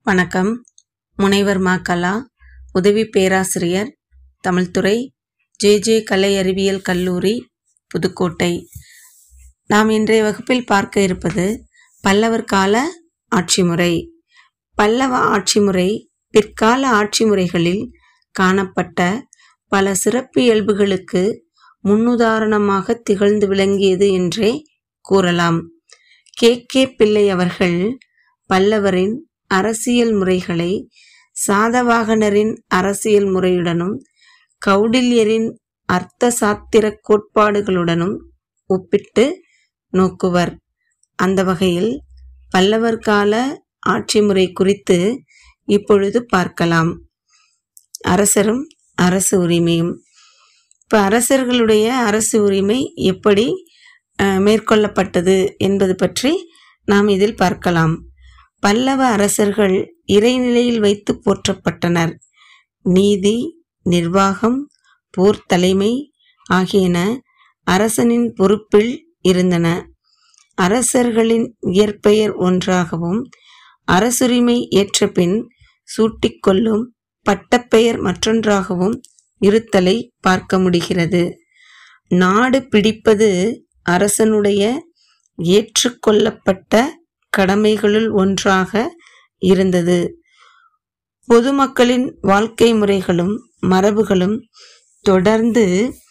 வணக்கம் முனைவர் மா கலா உதவி பேராசிரியர் தமிழ்துறை ஜே ஜே கலை அறிவியல் கல்லூரி புதுக்கோட்டை நாம் இன்றைய வகுப்பில் பார்க்க இருப்பது பல்லவர் கால ஆட்சி முறை பல்லவ ஆட்சி முறை பிற்கால ஆட்சி முறைகளில் காணப்பட்ட பல சிறப்பு இயல்புகளுக்கு முன்னுதாரணமாக திகழ்ந்து விளங்கியது என்றே கூறலாம் கே கே பிள்ளை அவர்கள் பல்லவரின் அரசியல் முறைகளை சாதவாகனரின் அரசியல் முறையுடனும் கௌடில்யரின் அர்த்த சாத்திர கோட்பாடுகளுடனும் ஒப்பிட்டு நோக்குவர் அந்த வகையில் பல்லவர் கால ஆட்சி முறை குறித்து இப்பொழுது பார்க்கலாம் அரசரும் அரசு உரிமையும் இப்போ அரசர்களுடைய அரசு உரிமை எப்படி அஹ், மேற்கொள்ளப்பட்டது என்பது பற்றி நாம் இதில் பார்க்கலாம் பல்லவ அரசர்கள் இறைநிலையில் வைத்து போற்றப்பட்டனர் நீதி நிர்வாகம் போர் தலைமை ஆகியன அரசனின் பொறுப்பில் இருந்தன அரசர்களின் இயற்பெயர் ஒன்றாகவும் அரசுரிமை ஏற்ற பின் சூட்டிக்கொள்ளும் பட்டப்பெயர் மற்றொன்றாகவும் இருத்தலை பார்க்க முடிகிறது நாடு பிடிப்பது அரசனுடைய ஏற்றுக்கொள்ளப்பட்ட கடமைகளுள் ஒன்றாக இருந்தது பொதுமக்களின் வாழ்க்கை முறைகளும் மரபுகளும் தொடர்ந்து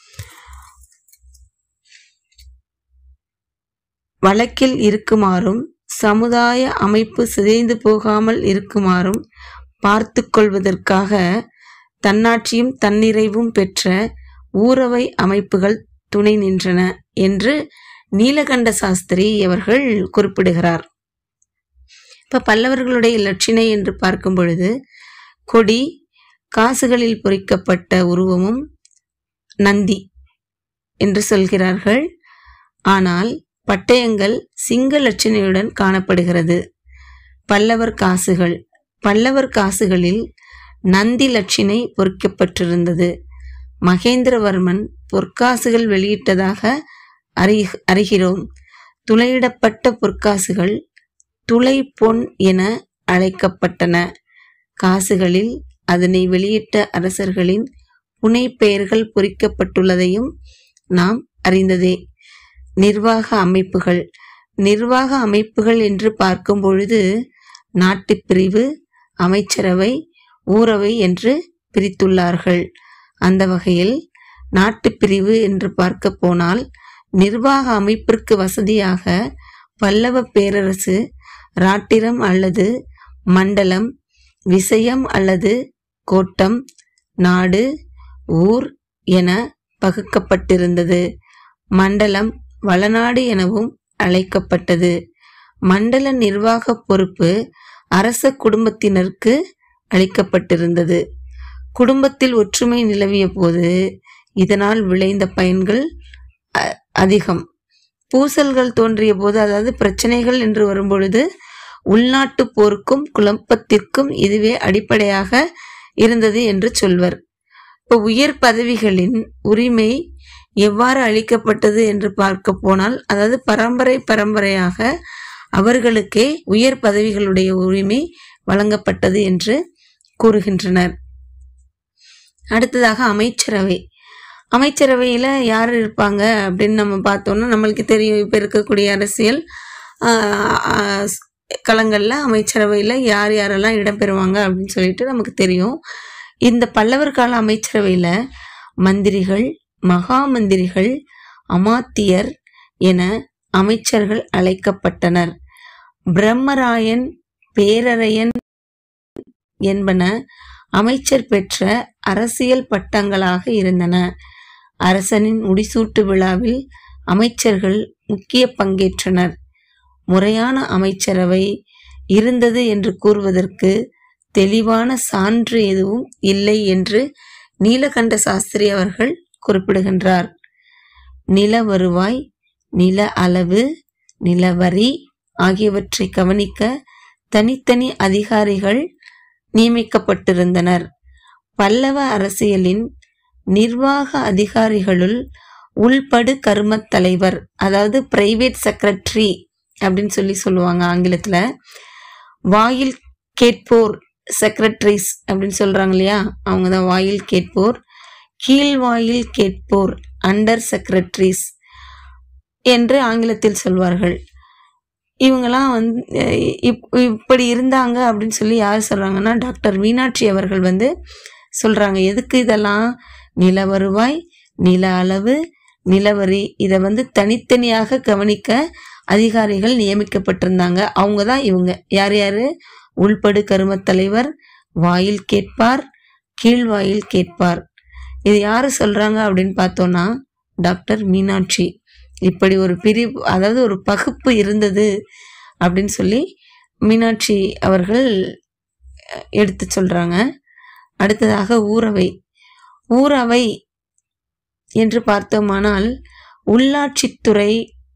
வழக்கில் இருக்குமாறும் சமுதாய அமைப்பு சிதைந்து போகாமல் இருக்குமாறும் பார்த்து கொள்வதற்காக தன்னாட்சியும் தன்னிறைவும் பெற்ற ஊரவை அமைப்புகள் துணை நின்றன என்று நீலகண்ட சாஸ்திரி அவர்கள் குறிப்பிடுகிறார் இப்ப பல்லவர்களுடைய லட்சினை என்று பார்க்கும் பொழுது கொடி காசுகளில் பொறிக்கப்பட்ட உருவமும் நந்தி என்று சொல்கிறார்கள் ஆனால் பட்டயங்கள் சிங்க லட்சணையுடன் காணப்படுகிறது பல்லவர் காசுகள் பல்லவர் காசுகளில் நந்தி லட்சினை பொறிக்கப்பட்டிருந்தது மகேந்திரவர்மன் பொற்காசுகள் வெளியிட்டதாக அறி அறிகிறோம் துளையிடப்பட்ட பொற்காசுகள் துளை பொன் என அழைக்கப்பட்டன காசுகளில் அதனை வெளியிட்ட அரசர்களின் புனைப்பெயர்கள் பொறிக்கப்பட்டுள்ளதையும் நாம் அறிந்ததே நிர்வாக அமைப்புகள் நிர்வாக அமைப்புகள் என்று பார்க்கும் பொழுது நாட்டுப்பிரிவு அமைச்சரவை ஊரவை என்று பிரித்துள்ளார்கள் அந்த வகையில் நாட்டுப்பிரிவு என்று பார்க்க போனால் நிர்வாக அமைப்பிற்கு வசதியாக பல்லவ பேரரசு ராட்டிரம் அல்லது மண்டலம் விஷயம் அல்லது கோட்டம் நாடு ஊர் என பகுக்கப்பட்டிருந்தது மண்டலம் வளநாடு எனவும் அழைக்கப்பட்டது மண்டல நிர்வாக பொறுப்பு அரச குடும்பத்தினருக்கு அளிக்கப்பட்டிருந்தது குடும்பத்தில் ஒற்றுமை நிலவிய போது இதனால் விளைந்த பயன்கள் அ- அதிகம் பூசல்கள் தோன்றிய போது அதாவது பிரச்சனைகள் என்று வரும்பொழுது உள்நாட்டு போருக்கும் குழப்பத்திற்கும் இதுவே அடிப்படையாக இருந்தது என்று சொல்வர் இப்போ உயர் பதவிகளின் உரிமை எவ்வாறு அளிக்கப்பட்டது என்று பார்க்க போனால் அதாவது பரம்பரை பரம்பரையாக அவர்களுக்கே உயர் பதவிகளுடைய உரிமை வழங்கப்பட்டது என்று கூறுகின்றனர் அடுத்ததாக அமைச்சரவை அமைச்சரவையில் யார் இருப்பாங்க அப்படின்னு நம்ம பார்த்தோம்னா நம்மளுக்கு தெரியும் இப்போ இருக்கக்கூடிய அரசியல் ஆஹ், ஆஹ், களங்கள்ல அமைச்சரவையில் யார் யாரெல்லாம் இடம்பெறுவாங்க அப்படின்னு சொல்லிட்டு நமக்கு தெரியும் இந்த பல்லவர் கால அமைச்சரவையில் மந்திரிகள் மகா மந்திரிகள் அமாத்தியர் என அமைச்சர்கள் அழைக்கப்பட்டனர் பிரம்மராயன் பேரரையன் என்பன அமைச்சர் பெற்ற அரசியல் பட்டங்களாக இருந்தன அரசனின் முடிசூட்டு விழாவில் அமைச்சர்கள் முக்கிய பங்கேற்றனர் முறையான அமைச்சரவை இருந்தது என்று கூறுவதற்கு தெளிவான சான்று எதுவும் இல்லை என்று நீலகண்ட சாஸ்திரி அவர்கள் குறிப்பிடுகின்றார் நில வருவாய் நில அளவு நிலவரி ஆகியவற்றை கவனிக்க தனித்தனி அதிகாரிகள் நியமிக்கப்பட்டிருந்தனர் பல்லவ அரசியலின் நிர்வாக அதிகாரிகளுள் உள்படு கருமத் தலைவர் அதாவது பிரைவேட் செக்ரட்டரி அப்படின்னு சொல்லி சொல்லுவாங்க ஆங்கிலத்தில் வாயில் கேட்போர் செக்ரட்டரிஸ் அப்படின்னு சொல்றாங்க இல்லையா அவங்க தான் வாயில் கேட்போர் கீழ் வாயில் கேட்போர் அண்டர் செக்ரட்டரிஸ் என்று ஆங்கிலத்தில் சொல்வார்கள் இவங்கெல்லாம் வந்து அஹ், இப்- இப்படி இருந்தாங்க அப்படின்னு சொல்லி யார் சொல்றாங்கன்னா டாக்டர் மீனாட்சி அவர்கள் வந்து சொல்றாங்க எதுக்கு இதெல்லாம் நில வருவாய் நில அளவு நிலவரி இதை வந்து தனித்தனியாக கவனிக்க அதிகாரிகள் நியமிக்கப்பட்டிருந்தாங்க அவங்க தான் இவங்க யார் யாரு உள்படு கருமத் தலைவர் வாயில் கேட்பார் கீழ்வாயில் கேட்பார் இது யாரு சொல்றாங்க அப்படின்னு பார்த்தோம்னா டாக்டர் மீனாட்சி இப்படி ஒரு பிரிவு அதாவது ஒரு பகுப்பு இருந்தது அப்படின்னு சொல்லி மீனாட்சி அவர்கள் அஹ், எடுத்து சொல்றாங்க அடுத்ததாக ஊரவை ஊரவை என்று பார்த்தோமானால் உள்ளாட்சித்துறை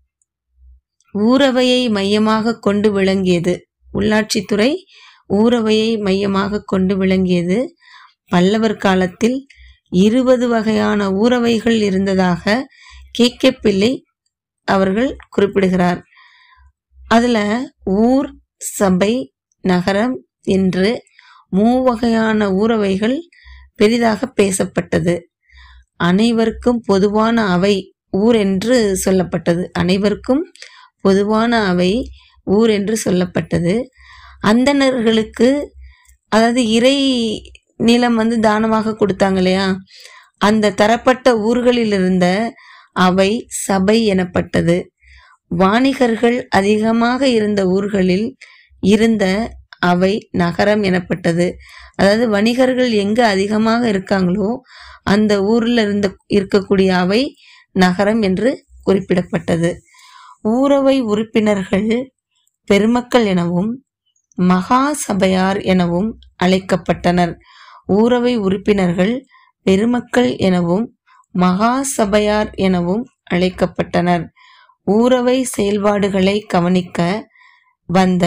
ஊரவையை மையமாக கொண்டு விளங்கியது உள்ளாட்சித்துறை ஊரவையை மையமாக கொண்டு விளங்கியது பல்லவர் காலத்தில் இருபது வகையான ஊரவைகள் இருந்ததாக கே கே பிள்ளை அவர்கள் குறிப்பிடுகிறார் அதுல ஊர் சபை நகரம் என்று மூவகையான ஊரவைகள் பெரிதாக பேசப்பட்டது அனைவருக்கும் பொதுவான அவை ஊர் என்று சொல்லப்பட்டது அனைவருக்கும் பொதுவான அவை ஊர் என்று சொல்லப்பட்டது அந்தணர்களுக்கு அதாவது இறை நிலம் வந்து தானமாக கொடுத்தாங்க இல்லையா அந்த தரப்பட்ட ஊர்களில் இருந்த அவை சபை எனப்பட்டது வாணிகர்கள் அதிகமாக இருந்த ஊர்களில் இருந்த அவை நகரம் எனப்பட்டது அதாவது வணிகர்கள் எங்க அதிகமாக இருக்காங்களோ அந்த ஊர்ல இருந்த இருக்கக்கூடிய அவை நகரம் என்று குறிப்பிடப்பட்டது ஊரவை உறுப்பினர்கள் பெருமக்கள் எனவும் மகா சபையார் எனவும் அழைக்கப்பட்டனர் ஊரவை உறுப்பினர்கள் பெருமக்கள் எனவும் மகா சபையார் எனவும் அழைக்கப்பட்டனர் ஊரவை செயல்பாடுகளை கவனிக்க வந்த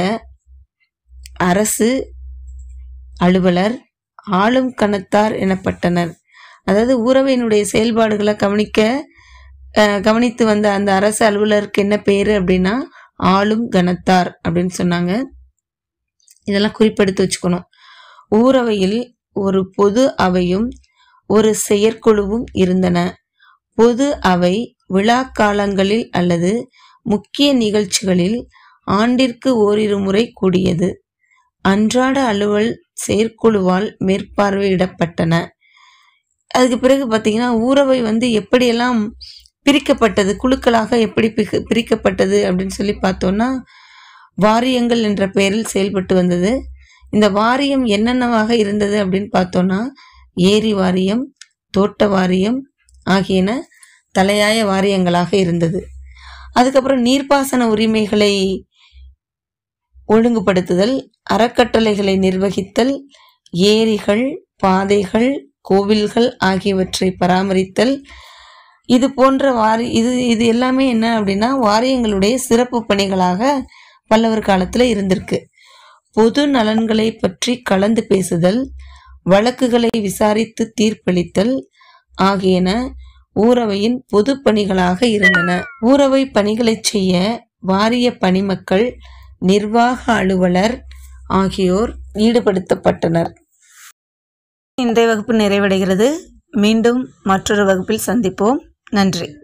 அரசு அலுவலர் ஆளும் கணத்தார் எனப்பட்டனர் அதாவது ஊரவையினுடைய செயல்பாடுகளை கவனிக்க அஹ், கவனித்து வந்த அந்த அரசு அலுவலருக்கு என்ன பேரு அப்படின்னா ஆளும் கணத்தார் அப்படின்னு சொன்னாங்க இதெல்லாம் குறிப்பெடுத்து வச்சுக்கணும் ஊரவையில் ஒரு பொது அவையும் ஒரு செயற்குழுவும் இருந்தன பொது அவை விழா காலங்களில் அல்லது முக்கிய நிகழ்ச்சிகளில் ஆண்டிற்கு ஓரிரு முறை கூடியது அன்றாட அலுவல் செயற்குழுவால் மேற்பார்வையிடப்பட்டன அதுக்கு பிறகு பார்த்தீங்கன்னா ஊரவை வந்து எப்படியெல்லாம் பிரிக்கப்பட்டது குழுக்களாக எப்படி பிகு- பிரிக்கப்பட்டது அப்படின்னு சொல்லி பார்த்தோம்னா வாரியங்கள் என்ற பெயரில் செயல்பட்டு வந்தது இந்த வாரியம் என்னென்னவாக இருந்தது அப்படின்னு பார்த்தோம்னா ஏரி வாரியம் தோட்ட வாரியம் ஆகியன தலையாய வாரியங்களாக இருந்தது அதுக்கப்புறம் நீர்ப்பாசன உரிமைகளை ஒழுங்குபடுத்துதல் அறக்கட்டளைகளை நிர்வகித்தல் ஏரிகள் பாதைகள் கோவில்கள் ஆகியவற்றை பராமரித்தல் இது போன்ற வாரி இது இது எல்லாமே என்ன அப்படின்னா வாரியங்களுடைய சிறப்பு பணிகளாக பல்லவர் காலத்துல இருந்திருக்கு பொது நலன்களை பற்றி கலந்து பேசுதல் வழக்குகளை விசாரித்து தீர்ப்பளித்தல் ஆகியன ஊரவையின் பொது பணிகளாக இருந்தன ஊரவை பணிகளைச் செய்ய வாரிய பணிமக்கள் நிர்வாக அலுவலர் ஆகியோர் ஈடுபடுத்தப்பட்டனர் இன்றைய வகுப்பு நிறைவடைகிறது மீண்டும் மற்றொரு வகுப்பில் சந்திப்போம் நன்றி